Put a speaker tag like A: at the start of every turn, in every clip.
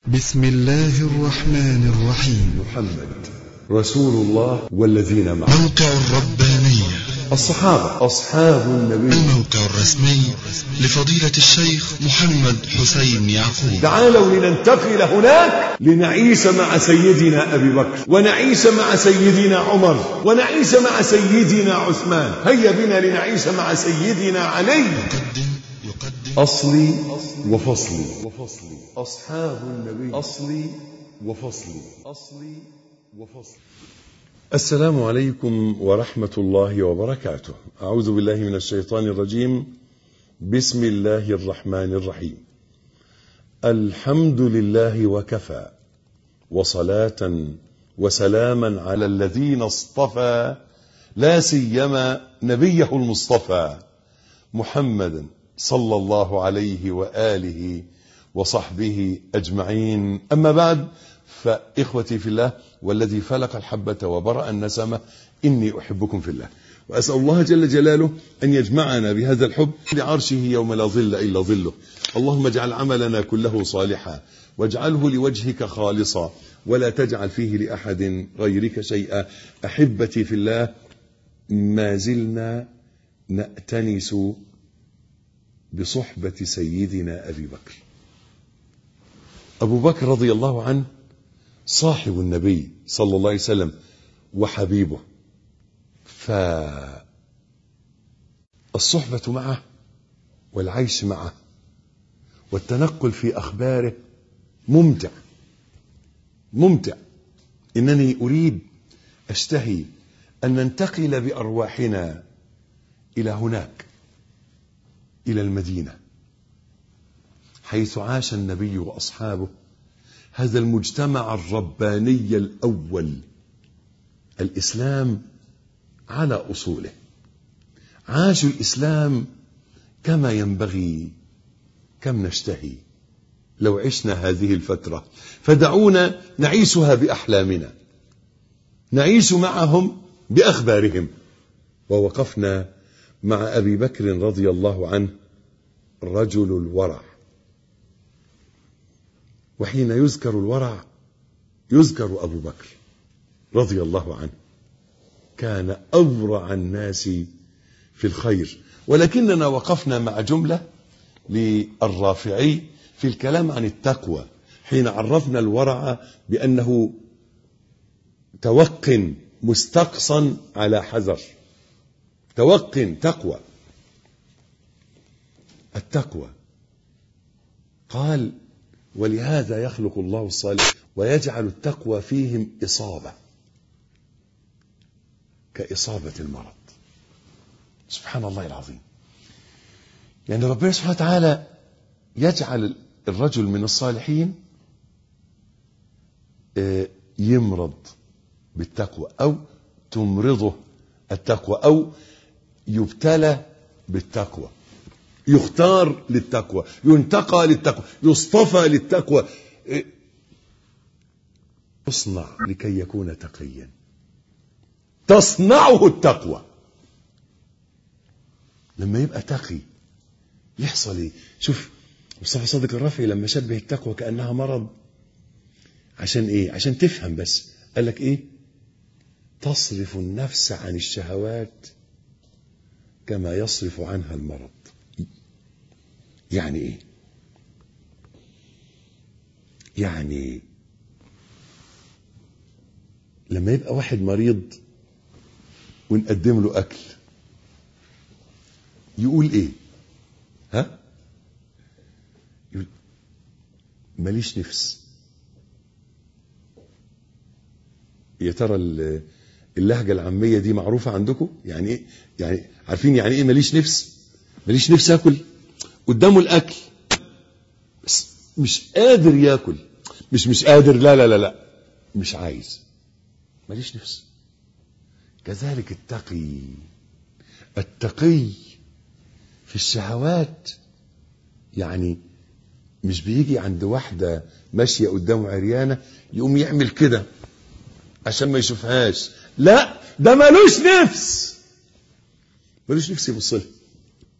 A: بسم الله الرحمن الرحيم
B: محمد رسول الله والذين معه
A: موقع الربانية
B: الصحابة أصحاب النبي
A: الموقع الرسمي لفضيلة الشيخ محمد حسين يعقوب
B: تعالوا لننتقل هناك لنعيش مع سيدنا أبي بكر ونعيش مع سيدنا عمر ونعيش مع سيدنا عثمان هيا بنا لنعيش مع سيدنا علي
A: يقدم يقدم
B: أصلي وفصلي وفصلي أصحاب النبي أصلي وفصلي أصلي وفصلي السلام عليكم ورحمة الله وبركاته أعوذ بالله من الشيطان الرجيم بسم الله الرحمن الرحيم الحمد لله وكفى وصلاة وسلاما على الذين اصطفى لا سيما نبيه المصطفى محمدا صلى الله عليه وآله وصحبه أجمعين أما بعد فإخوتي في الله والذي فلق الحبة وبرأ النسمة إني أحبكم في الله وأسأل الله جل جلاله أن يجمعنا بهذا الحب لعرشه يوم لا ظل إلا ظله اللهم اجعل عملنا كله صالحا واجعله لوجهك خالصا ولا تجعل فيه لأحد غيرك شيئا أحبتي في الله ما زلنا نأتنس بصحبة سيدنا أبي بكر أبو بكر رضي الله عنه صاحب النبي صلى الله عليه وسلم وحبيبه فالصحبة معه والعيش معه والتنقل في أخباره ممتع ممتع إنني أريد أشتهي أن ننتقل بأرواحنا إلى هناك إلى المدينة حيث عاش النبي وأصحابه هذا المجتمع الرباني الأول الإسلام على أصوله عاشوا الإسلام كما ينبغي كم نشتهي لو عشنا هذه الفترة فدعونا نعيشها بأحلامنا نعيش معهم بأخبارهم ووقفنا مع أبي بكر رضي الله عنه رجل الورع وحين يذكر الورع يذكر أبو بكر رضي الله عنه كان أورع الناس في الخير ولكننا وقفنا مع جملة للرافعي في الكلام عن التقوى حين عرفنا الورع بأنه توق مستقصا على حذر توق تقوى التقوى قال ولهذا يخلق الله الصالح ويجعل التقوى فيهم إصابة كإصابة المرض سبحان الله العظيم يعني ربنا سبحانه وتعالى يجعل الرجل من الصالحين يمرض بالتقوى أو تمرضه التقوى أو يبتلى بالتقوى يختار للتقوى ينتقى للتقوى يصطفى للتقوى تصنع لكي يكون تقيا تصنعه التقوى لما يبقى تقي يحصل ايه شوف مصطفى صادق الرافعي لما شبه التقوى كانها مرض عشان ايه عشان تفهم بس قال لك ايه تصرف النفس عن الشهوات كما يصرف عنها المرض يعني ايه يعني لما يبقى واحد مريض ونقدم له اكل يقول ايه ها يقول ماليش نفس يا ترى اللهجه العاميه دي معروفه عندكم يعني ايه يعني عارفين يعني ايه ماليش نفس ماليش نفس اكل قدامه الاكل بس مش قادر ياكل مش مش قادر لا لا لا لا مش عايز ماليش نفس كذلك التقي التقي في الشهوات يعني مش بيجي عند واحدة ماشية قدامه عريانة يقوم يعمل كده عشان ما يشوفهاش لا ده ملوش نفس ملوش نفس يبص لها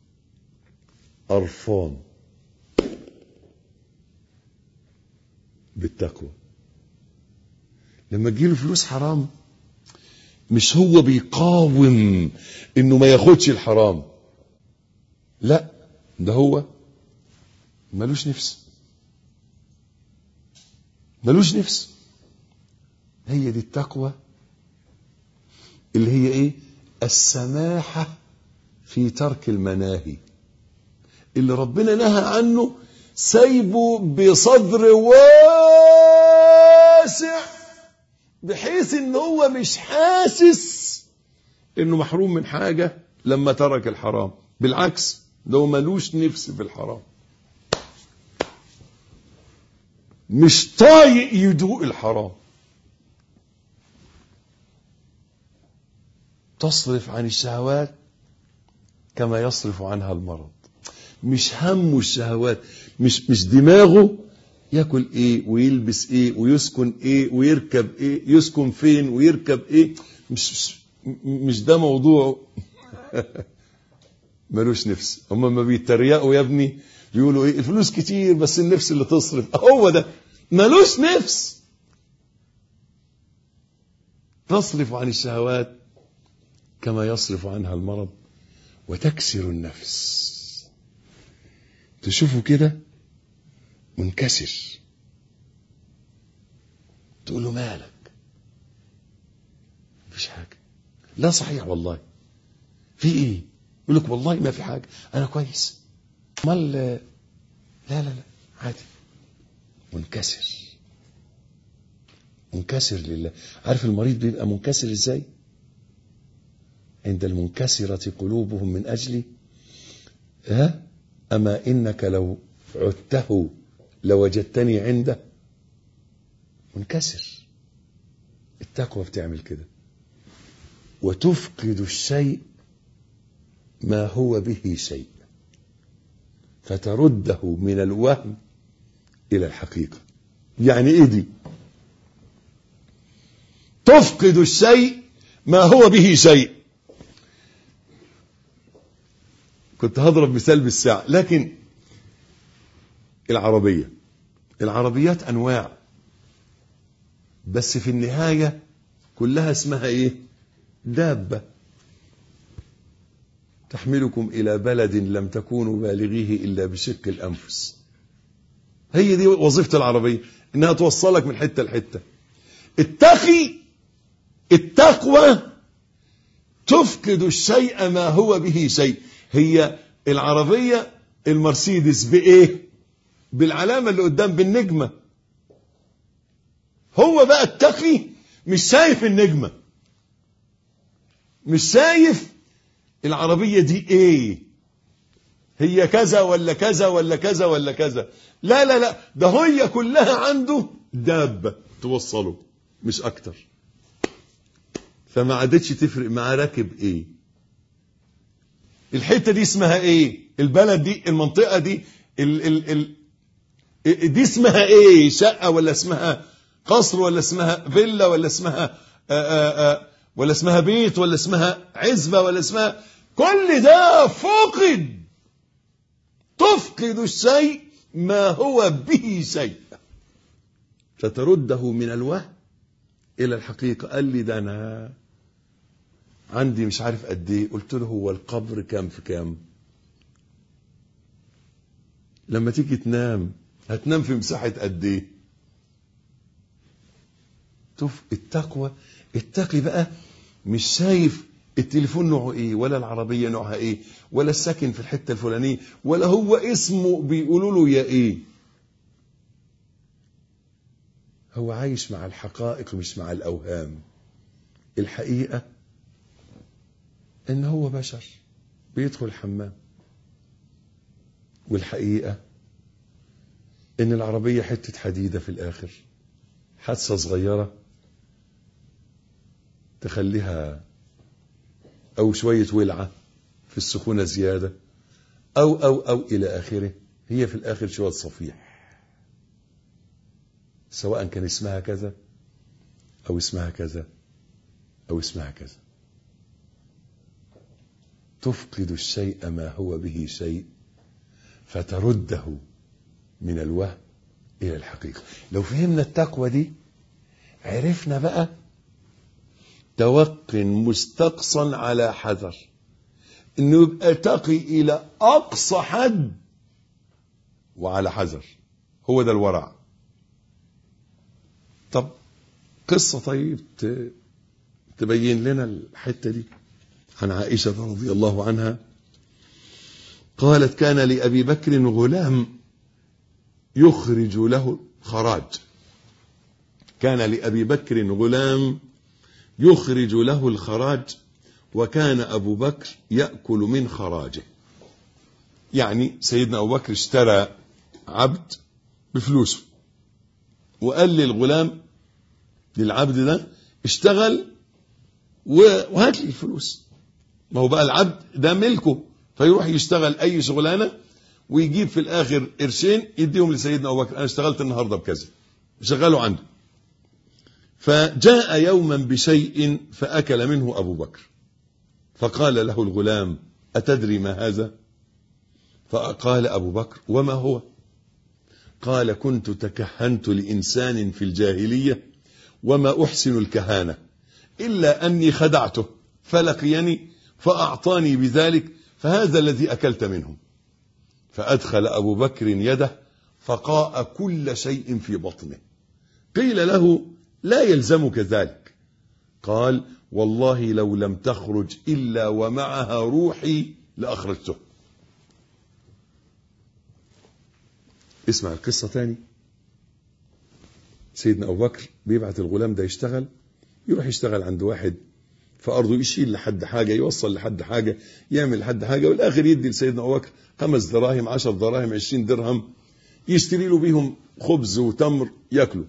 B: قرفان بالتقوى لما تجيله فلوس حرام مش هو بيقاوم انه ما ياخدش الحرام لا ده هو ملوش نفس ملوش نفس هي دي التقوى اللي هي ايه السماحة في ترك المناهي اللي ربنا نهى عنه سايبه بصدر واسع بحيث ان هو مش حاسس انه محروم من حاجة لما ترك الحرام بالعكس ده هو ملوش نفس في الحرام مش طايق يدوق الحرام تصرف عن الشهوات كما يصرف عنها المرض مش همه الشهوات مش مش دماغه ياكل ايه ويلبس ايه ويسكن ايه ويركب ايه يسكن فين ويركب ايه مش مش, مش ده موضوعه ملوش نفس هم ما بيتريقوا يا ابني بيقولوا ايه الفلوس كتير بس النفس اللي تصرف هو ده ملوش نفس تصرف عن الشهوات كما يصرف عنها المرض وتكسر النفس تشوفه كده منكسر تقول له مالك مفيش حاجة لا صحيح والله في ايه يقول لك والله ما في حاجة انا كويس امال لا لا لا عادي منكسر منكسر لله عارف المريض بيبقى منكسر ازاي عند المنكسرة قلوبهم من أجلي ها أما إنك لو عدته لوجدتني عنده منكسر التقوى بتعمل كده وتفقد الشيء ما هو به شيء فترده من الوهم إلى الحقيقة يعني إيه دي تفقد الشيء ما هو به شيء كنت هضرب مثال بالساعة لكن العربية العربيات أنواع بس في النهاية كلها اسمها إيه دابة تحملكم إلى بلد لم تكونوا بالغيه إلا بشق الأنفس هي دي وظيفة العربية إنها توصلك من حتة لحتة التقي التقوى تفقد الشيء ما هو به شيء هي العربية المرسيدس بإيه بالعلامة اللي قدام بالنجمة هو بقى التقي مش شايف النجمة مش شايف العربية دي ايه هي كذا ولا كذا ولا كذا ولا كذا لا لا لا ده هي كلها عنده دابة توصله مش اكتر فما عادتش تفرق معاه راكب ايه الحتة دي اسمها ايه البلد دي المنطقة دي ال ال ال دي اسمها ايه شقة ولا اسمها قصر ولا اسمها فيلا ولا اسمها آآ آآ ولا اسمها بيت ولا اسمها عزبة ولا اسمها كل ده فقد تفقد الشيء ما هو به شيء فترده من الوهم إلى الحقيقة قال لي ده أنا عندي مش عارف قد ايه قلت له هو القبر كام في كام لما تيجي تنام هتنام في مساحة قد ايه شوف التقوى التقي بقى مش شايف التليفون نوعه ايه ولا العربية نوعها ايه ولا الساكن في الحتة الفلانية ولا هو اسمه بيقولوا له يا ايه هو عايش مع الحقائق مش مع الاوهام الحقيقة ان هو بشر بيدخل الحمام والحقيقة ان العربية حتة حديدة في الاخر حادثة صغيرة تخليها او شوية ولعة في السخونة زيادة او او او الى اخره هي في الاخر شوية صفيح سواء كان اسمها كذا او اسمها كذا او اسمها كذا تفقد الشيء ما هو به شيء فترده من الوهم إلى الحقيقة لو فهمنا التقوى دي عرفنا بقى توق مستقصا على حذر انه يبقى تقي الى اقصى حد وعلى حذر هو ده الورع طب قصة طيب ت- تبين لنا الحتة دي عن عائشة رضي الله عنها قالت كان لأبي بكر غلام يخرج له خراج كان لأبي بكر غلام يخرج له الخراج وكان أبو بكر يأكل من خراجه يعني سيدنا أبو بكر اشترى عبد بفلوسه وقال للغلام للعبد ده اشتغل و- وهات لي الفلوس ما هو بقى العبد ده ملكه فيروح يشتغل اي شغلانه ويجيب في الاخر قرشين يديهم لسيدنا ابو بكر انا اشتغلت النهارده بكذا شغله عنده فجاء يوما بشيء فاكل منه ابو بكر فقال له الغلام اتدري ما هذا فقال ابو بكر وما هو قال كنت تكهنت لانسان في الجاهليه وما احسن الكهانه الا اني خدعته فلقيني فاعطاني بذلك فهذا الذي اكلت منه فادخل ابو بكر يده فقاء كل شيء في بطنه قيل له لا يلزمك ذلك قال والله لو لم تخرج الا ومعها روحي لاخرجته اسمع القصه تاني سيدنا ابو بكر بيبعت الغلام ده يشتغل يروح يشتغل عند واحد في ارضه يشيل لحد حاجه يوصل لحد حاجه يعمل لحد حاجه والاخر يدي لسيدنا ابو بكر خمس دراهم عشر دراهم عشرين درهم يشتري له بيهم خبز وتمر ياكله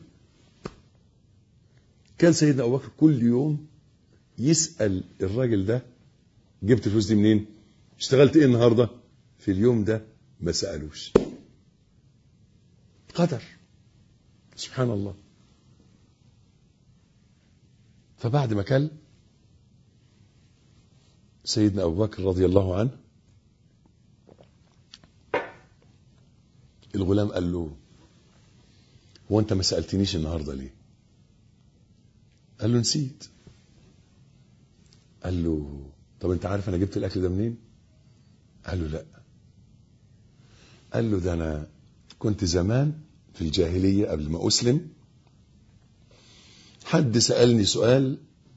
B: كان سيدنا ابو بكر كل يوم يسال الراجل ده جبت الفلوس دي منين اشتغلت ايه النهارده في اليوم ده ما سالوش قدر سبحان الله فبعد ما كل سيدنا أبو بكر رضي الله عنه الغلام قال له هو أنت ما سألتنيش النهاردة ليه قال له نسيت قال له طب أنت عارف أنا جبت الأكل ده منين قال له لا قال له ده أنا كنت زمان في الجاهلية قبل ما أسلم حد سألني سؤال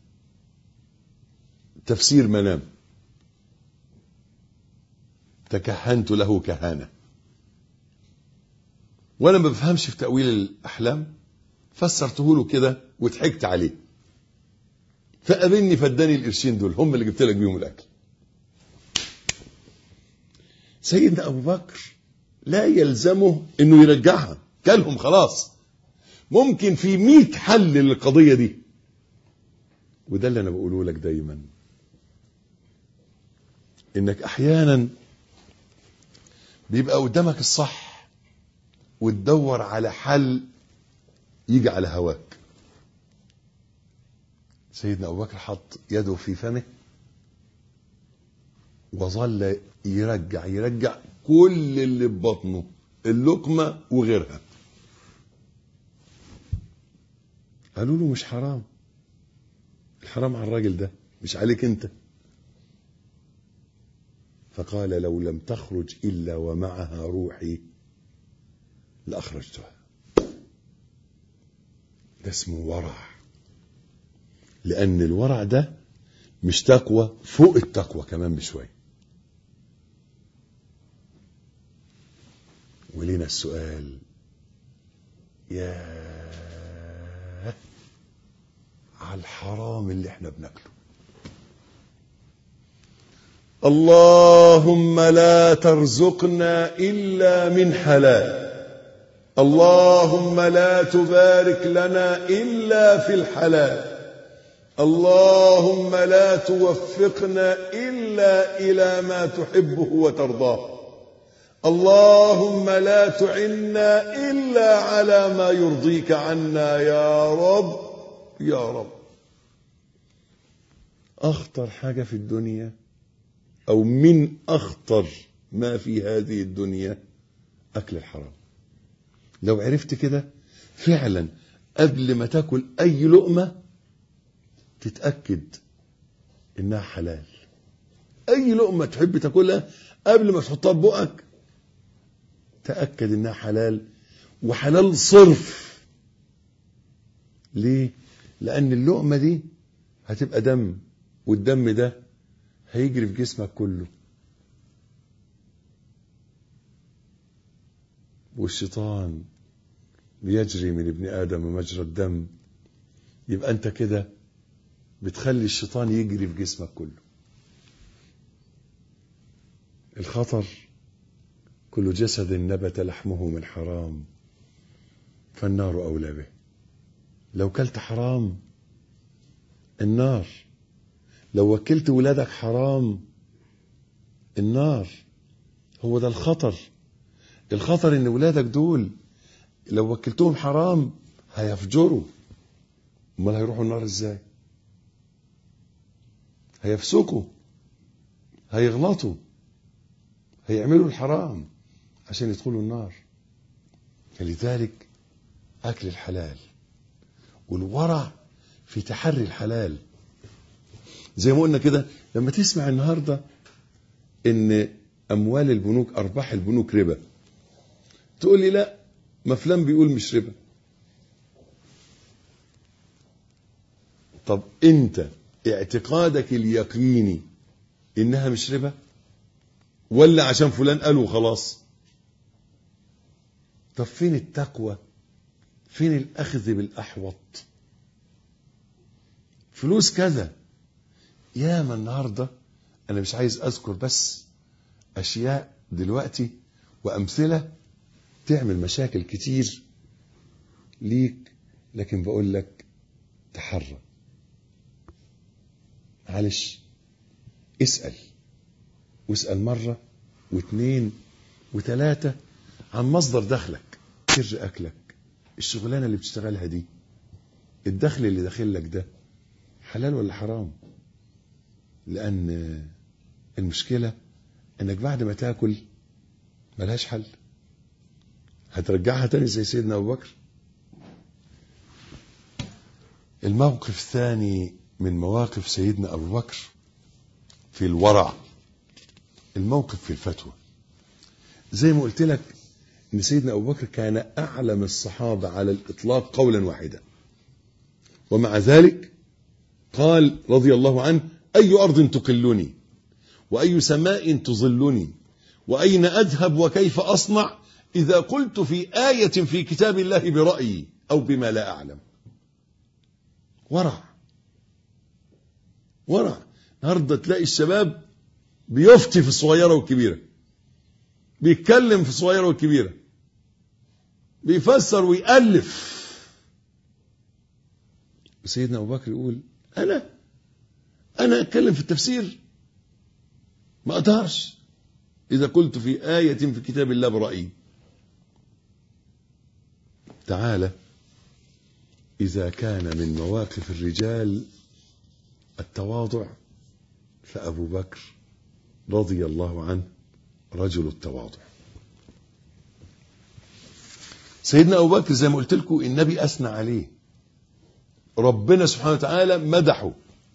B: تفسير منام تكهنت له كهانة وانا ما بفهمش في تأويل الأحلام فسرته له كده وضحكت عليه فقابلني فاداني القرشين دول هم اللي جبت لك بيهم الأكل سيدنا أبو بكر لا يلزمه انه يرجعها كلهم خلاص ممكن في مئة حل للقضية دي وده اللي انا بقوله لك دايما انك احيانا بيبقى قدامك الصح وتدور على حل يجي على هواك سيدنا ابو بكر حط يده في فمه وظل يرجع يرجع كل اللي في بطنه اللقمه وغيرها قالوا له مش حرام الحرام على الراجل ده مش عليك انت فقال لو لم تخرج الا ومعها روحي لاخرجتها ده اسمه ورع لان الورع ده مش تقوى فوق التقوى كمان بشويه ولينا السؤال يا على الحرام اللي احنا بناكله اللهم لا ترزقنا الا من حلال اللهم لا تبارك لنا الا في الحلال اللهم لا توفقنا الا الى ما تحبه وترضاه اللهم لا تعنا الا على ما يرضيك عنا يا رب يا رب اخطر حاجه في الدنيا او من اخطر ما في هذه الدنيا اكل الحرام لو عرفت كده فعلا قبل ما تاكل اي لقمه تتاكد انها حلال اي لقمه تحب تاكلها قبل ما تحطها في بقك تاكد انها حلال وحلال صرف ليه لان اللقمه دي هتبقى دم والدم ده هيجري في جسمك كله والشيطان بيجري من ابن ادم مجرى الدم يبقى انت كده بتخلي الشيطان يجري في جسمك كله الخطر كل جسد نبت لحمه من حرام فالنار اولى به لو كلت حرام النار لو وكلت ولادك حرام النار هو ده الخطر الخطر ان ولادك دول لو وكلتهم حرام هيفجروا امال هيروحوا النار ازاي هيفسقوا هيغلطوا هيعملوا الحرام عشان يدخلوا النار فلذلك اكل الحلال والورع في تحري الحلال زي ما قلنا كده لما تسمع النهارده ان اموال البنوك ارباح البنوك ربا تقول لي لا ما فلان بيقول مش ربا طب انت اعتقادك اليقيني انها مش ربا ولا عشان فلان قال وخلاص طب فين التقوى فين الاخذ بالاحوط فلوس كذا ياما النهارده انا مش عايز اذكر بس اشياء دلوقتي وامثله تعمل مشاكل كتير ليك لكن بقول لك تحرى معلش اسال واسال مره واثنين وثلاثه عن مصدر دخلك سر اكلك الشغلانه اللي بتشتغلها دي الدخل اللي داخل لك ده حلال ولا حرام لان المشكله انك بعد ما تاكل ملهاش حل هترجعها تاني زي سيدنا ابو بكر الموقف الثاني من مواقف سيدنا ابو بكر في الورع الموقف في الفتوى زي ما قلت لك ان سيدنا ابو بكر كان اعلم الصحابه على الاطلاق قولا واحدا ومع ذلك قال رضي الله عنه اي ارض تقلني واي سماء تظلني واين اذهب وكيف اصنع اذا قلت في ايه في كتاب الله برايي او بما لا اعلم ورع ورع النهارده تلاقي الشباب بيفتي في الصغيره والكبيره بيتكلم في الصغيره والكبيره بيفسر ويألف سيدنا ابو بكر يقول انا انا اتكلم في التفسير ما اقدرش اذا قلت في ايه في كتاب الله برايي تعالى اذا كان من مواقف الرجال التواضع فابو بكر رضي الله عنه رجل التواضع سيدنا ابو بكر زي ما قلت لكم النبي اثنى عليه ربنا سبحانه وتعالى مدحه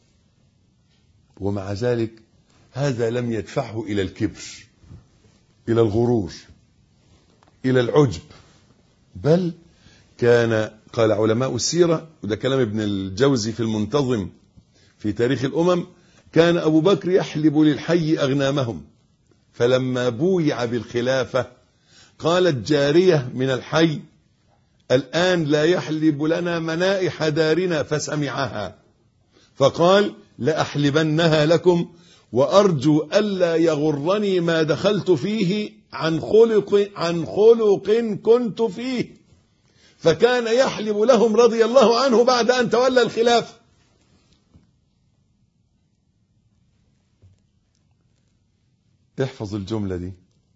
B: ومع ذلك هذا لم يدفعه الى الكبر الى الغرور الى العجب بل كان قال علماء السيره وده كلام ابن الجوزي في المنتظم في تاريخ الامم كان ابو بكر يحلب للحي اغنامهم فلما بويع بالخلافه قالت جاريه من الحي الان لا يحلب لنا منائح دارنا فسمعها فقال لاحلبنها لكم وارجو الا يغرني ما دخلت فيه عن خلق عن خلق كنت فيه فكان يحلب لهم رضي الله عنه بعد ان تولى الخلافه احفظ الجمله دي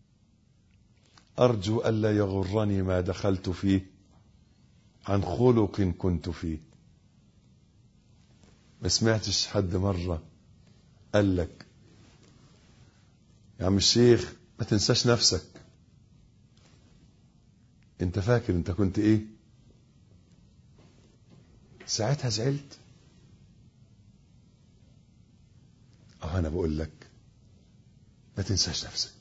B: ارجو الا يغرني ما دخلت فيه عن خلق كنت فيه ما سمعتش حد مره قال لك يا عم الشيخ ما تنساش نفسك انت فاكر انت كنت ايه ساعتها زعلت اه انا بقول لك ما تنساش نفسك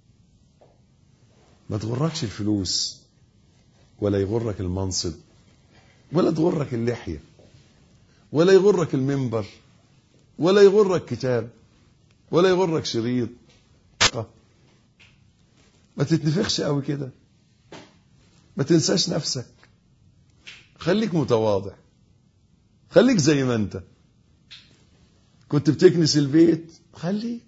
B: ما تغركش الفلوس ولا يغرك المنصب ولا تغرك اللحية ولا يغرك المنبر ولا يغرك كتاب ولا يغرك شريط ما تتنفخش قوي كده ما تنساش نفسك خليك متواضع خليك زي ما انت كنت بتكنس البيت خليك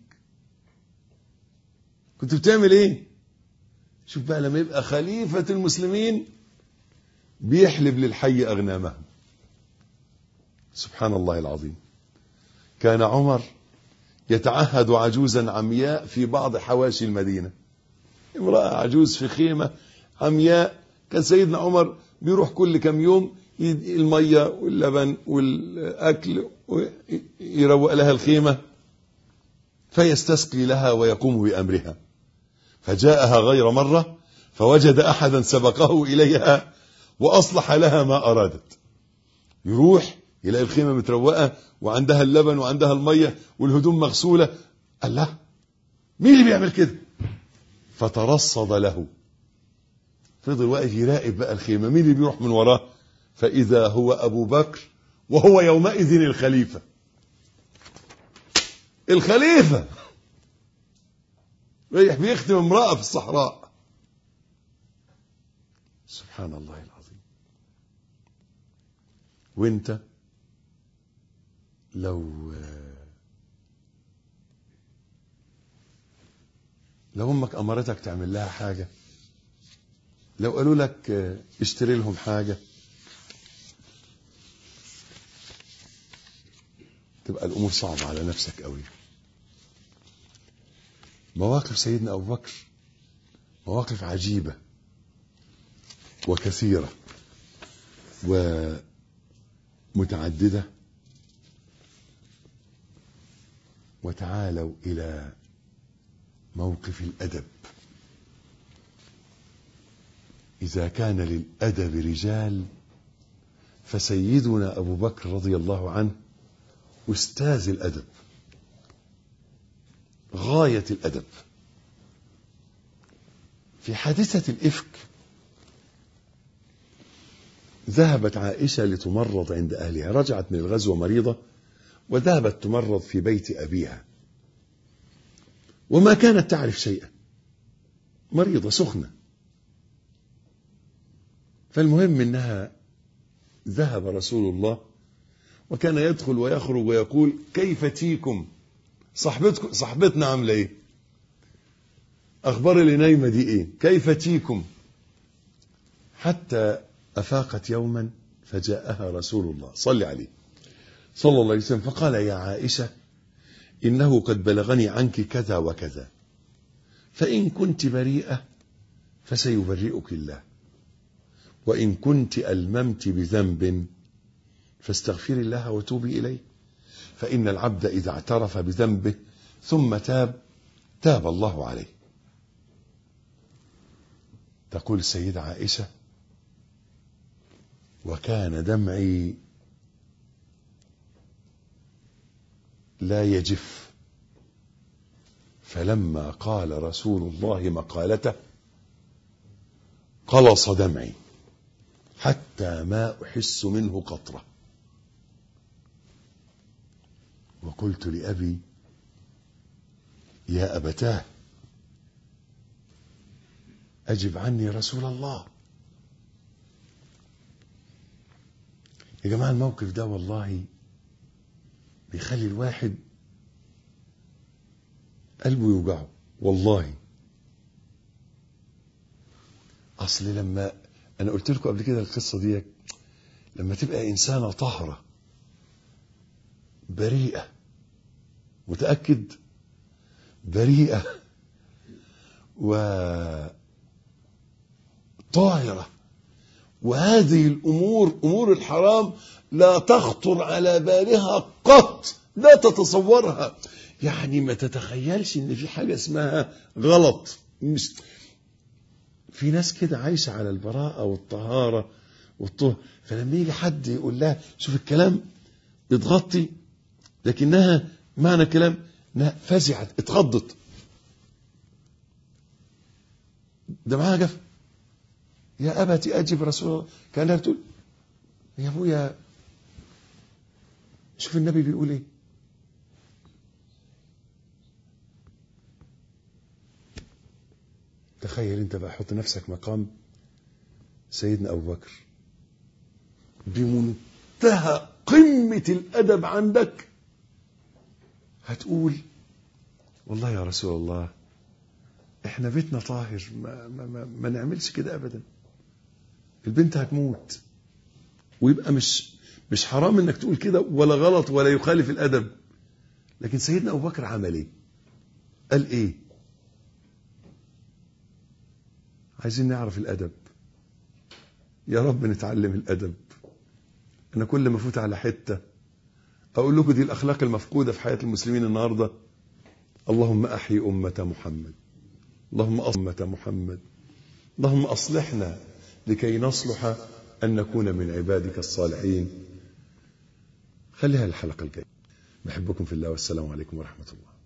B: كنت بتعمل ايه شوف بقى لما يبقى خليفة المسلمين بيحلب للحي أغنامهم سبحان الله العظيم كان عمر يتعهد عجوزا عمياء في بعض حواشي المدينة امرأة عجوز في خيمة عمياء كان سيدنا عمر بيروح كل كم يوم المية واللبن والأكل يروق لها الخيمة فيستسقي لها ويقوم بأمرها فجاءها غير مرة فوجد أحدا سبقه إليها وأصلح لها ما أرادت يروح يلاقي الخيمة متروقة وعندها اللبن وعندها المية والهدوم مغسولة قال لا مين اللي بيعمل كده فترصد له فضل واقف يراقب بقى الخيمة مين اللي بيروح من وراه فإذا هو أبو بكر وهو يومئذ الخليفة الخليفة رايح بيختم امرأة في الصحراء سبحان الله العظيم وانت لو لو امك امرتك تعمل لها حاجه لو قالوا لك اشتري لهم حاجه تبقى الامور صعبه على نفسك قوي مواقف سيدنا ابو بكر مواقف عجيبه وكثيره ومتعدده وتعالوا الى موقف الادب اذا كان للادب رجال فسيدنا ابو بكر رضي الله عنه استاذ الادب غايه الادب في حادثه الافك ذهبت عائشه لتمرض عند اهلها رجعت من الغزو مريضه وذهبت تمرض في بيت ابيها وما كانت تعرف شيئا مريضه سخنه فالمهم انها ذهب رسول الله وكان يدخل ويخرج ويقول كيف تيكم صاحبتكم صاحبتنا عامله ايه اخبار اللي نايمه دي ايه كيف تيكم حتى افاقت يوما فجاءها رسول الله صلى عليه صلى الله عليه وسلم فقال يا عائشه انه قد بلغني عنك كذا وكذا فان كنت بريئه فسيبرئك الله وان كنت الممت بذنب فاستغفري الله وتوبي اليه فان العبد اذا اعترف بذنبه ثم تاب تاب الله عليه تقول السيده عائشه وكان دمعي لا يجف فلما قال رسول الله مقالته قلص دمعي حتى ما احس منه قطره وقلت لابي يا ابتاه اجب عني رسول الله يا جماعه الموقف ده والله بيخلي الواحد قلبه يوجعه والله اصل لما انا قلت لكم قبل كده القصه دي لما تبقى انسانه طاهره بريئه متاكد بريئه و طاهره وهذه الامور امور الحرام لا تخطر على بالها قط لا تتصورها يعني ما تتخيلش ان في حاجه اسمها غلط مش في ناس كده عايشة على البراءة والطهارة والطهر فلما يجي حد يقول لها شوف الكلام يتغطي لكنها معنى الكلام انها فزعت اتخضت ده معاها جف يا أبتي أجب رسول الله كانها بتقول يا أبويا شوف النبي بيقول إيه تخيل أنت بقى حط نفسك مقام سيدنا أبو بكر بمنتهى قمة الأدب عندك هتقول والله يا رسول الله احنا بيتنا طاهر ما, ما, ما, ما نعملش كده ابدا البنت هتموت ويبقى مش مش حرام انك تقول كده ولا غلط ولا يخالف الادب لكن سيدنا ابو بكر عمل ايه قال ايه عايزين نعرف الادب يا رب نتعلم الادب انا كل ما افوت على حته اقول لكم دي الاخلاق المفقوده في حياه المسلمين النهارده اللهم احيي امه محمد اللهم أمة محمد اللهم أصلحنا لكي نصلح أن نكون من عبادك الصالحين خليها الحلقة الجاية بحبكم في الله والسلام عليكم ورحمة الله